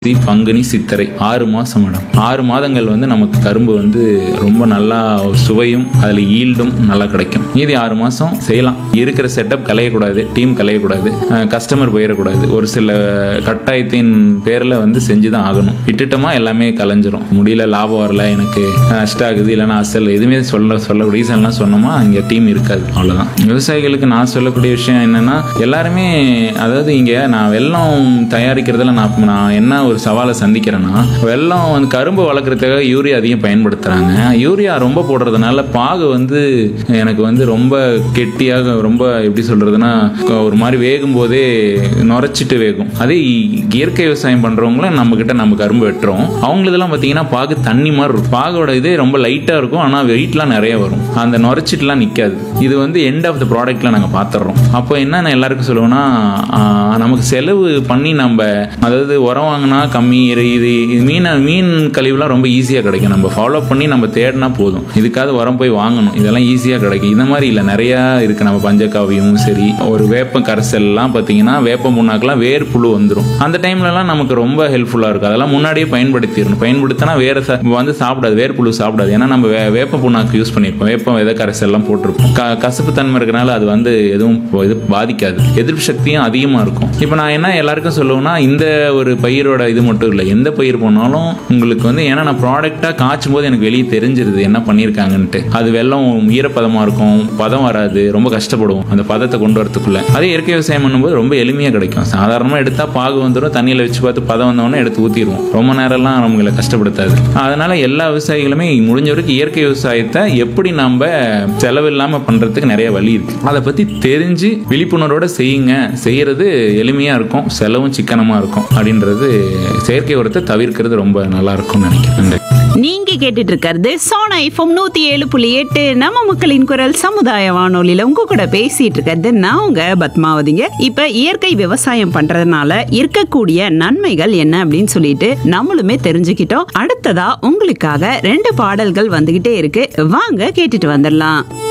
தி பங்குனி சித்திரை ஆறு மாதம் மேடம் ஆறு மாதங்கள் வந்து நமக்கு கரும்பு வந்து ரொம்ப நல்லா சுவையும் அதில் ஈல்டும் நல்லா கிடைக்கும் மீதி ஆறு மாதம் செய்யலாம் இருக்கிற செட்டப் கலையக்கூடாது டீம் கலையக்கூடாது கஸ்டமர் போயிடக்கூடாது ஒரு சில கட்டாயத்தின் பேரில் வந்து செஞ்சு தான் ஆகணும் விட்டுட்டோமா எல்லாமே கலைஞ்சிரும் முடியல லாபம் வரல எனக்கு நஷ்டம் ஆகுது இல்லைன்னா அசல் எதுவுமே சொல்ல சொல்லக்கூடிய ரீசன்லாம் சொன்னோமா இங்கே டீம் இருக்காது அவ்வளோதான் விவசாயிகளுக்கு நான் சொல்லக்கூடிய விஷயம் என்னன்னா எல்லாருமே அதாவது இங்கே நான் வெல்லம் தயாரிக்கிறதுல நான் நான் என்ன ஒரு சவாலை சந்திக்கிறேன்னா வெல்லம் வந்து கரும்பு வளர்க்குறதுக்காக யூரியா அதிகம் பயன்படுத்துகிறாங்க யூரியா ரொம்ப போடுறதுனால பாகு வந்து எனக்கு வந்து ரொம்ப கெட்டியாக ரொம்ப எப்படி சொல்கிறதுனா ஒரு மாதிரி வேகும் போதே நுரைச்சிட்டு வேகும் அதே இயற்கை விவசாயம் பண்ணுறவங்களும் நம்மக்கிட்ட நம்ம கரும்பு வெட்டுறோம் அவங்களதெல்லாம் பார்த்தீங்கன்னா பாகு தண்ணி மாதிரி இருக்கும் பாகோட இதே ரொம்ப லைட்டாக இருக்கும் ஆனால் வெயிட்லாம் நிறைய வரும் அந்த நுரைச்சிட்டுலாம் நிற்காது இது வந்து எண்ட் ஆஃப் த ப்ராடக்ட்ல நாங்கள் பார்த்துடுறோம் அப்போ என்ன நான் எல்லாருக்கும் சொல்லுவேன்னா ஆஹ், நமக்கு செலவு பண்ணி நம்ம அதாவது உரம் வாங்கினா கம்மி இது இது இது மீன் மீன் கழிவுலாம் ரொம்ப ஈஸியாக கிடைக்கும் நம்ம ஃபாலோ பண்ணி நம்ம தேடினா போதும் இதுக்காவது உரம் போய் வாங்கணும் இதெல்லாம் ஈஸியாக கிடைக்கும் இந்த மாதிரி இல்லை நிறையா இருக்குது நம்ம பஞ்சகாவியமும் சரி ஒரு வேப்ப கரைசல்லாம் பார்த்தீங்கன்னா வேப்ப புண்ணாக்கெல்லாம் வேர் புழு வந்துடும் அந்த டைம்லலாம் நமக்கு ரொம்ப ஹெல்ப்ஃபுல்லாக இருக்கும் அதெல்லாம் முன்னாடியே பயன்படுத்திடணும் பயன்படுத்தினா வேற ச- வந்து சாப்பிடாது வேர் புழு சாப்பிடாது ஏன்னா நம்ம வே- வேப்ப புண்ணாக்கு யூஸ் பண்ணியிருப்போம் வேப்ப விதை கரைசல்லாம் போட்டிருப்போம் க கசப்பு தன்மை இருக்கனால அது வந்து எதுவும் இப்போ இது பாதிக்காது எதிர்ப்பு சக்தியும் அதிகமாக இருக்கும் இப்போ நான் என்ன எல்லாருக்கும் சொல்லுவேன்னா இந்த ஒரு பயிரோட இது மட்டும் இல்லை எந்த பயிர் போனாலும் உங்களுக்கு வந்து ஏன்னா நான் ப்ராடக்டாக காய்ச்சும் போது எனக்கு வெளியே தெரிஞ்சிருது என்ன பண்ணியிருக்காங்கன்ட்டு அது வெள்ளம் ஈரப்பதமாக இருக்கும் பதம் வராது ரொம்ப கஷ்டப்படுவோம் அந்த பதத்தை கொண்டு வரதுக்குள்ள அதே இயற்கை விவசாயம் பண்ணும்போது ரொம்ப எளிமையாக கிடைக்கும் சாதாரணமாக எடுத்தால் பாகு வந்துடும் தண்ணியில் வச்சு பார்த்து பதம் வந்தவொடனே எடுத்து ஊற்றிடுவோம் ரொம்ப நேரம்லாம் நம்மளை கஷ்டப்படுத்தாது அதனால எல்லா விவசாயிகளுமே முடிஞ்ச வரைக்கும் இயற்கை விவசாயத்தை எப்படி நம்ம செலவில்லாமல் பண்ணுறதுக்கு நிறைய வழி இருக்கு அதை பற்றி தெரிஞ்சு விழிப்புணர்வோட செய்யுங்க செய்யறது எளிமையாக இருக்கும் செலவும் சிக்கனமாக இருக்கும் அப்படின்றது செயற்கை உரத்தை தவிர்க்கிறது ரொம்ப நல்லா இருக்கும்னு நினைக்கிறேன் நன்றி. நீங்க கேட்டுட்டு இருக்கிறது சோனா எஃப்எம் நூத்தி ஏழு புள்ளி எட்டு நம்ம மக்களின் குரல் சமுதாய வானொலியில உங்க கூட பேசிட்டு இருக்கிறது நான் உங்க பத்மாவதிங்க இப்ப இயற்கை விவசாயம் பண்றதுனால இருக்கக்கூடிய நன்மைகள் என்ன அப்படின்னு சொல்லிட்டு நம்மளுமே தெரிஞ்சுக்கிட்டோம் அடுத்ததா உங்களுக்காக ரெண்டு பாடல்கள் வந்துகிட்டே இருக்கு வாங்க கேட்டுட்டு வந்துடலாம்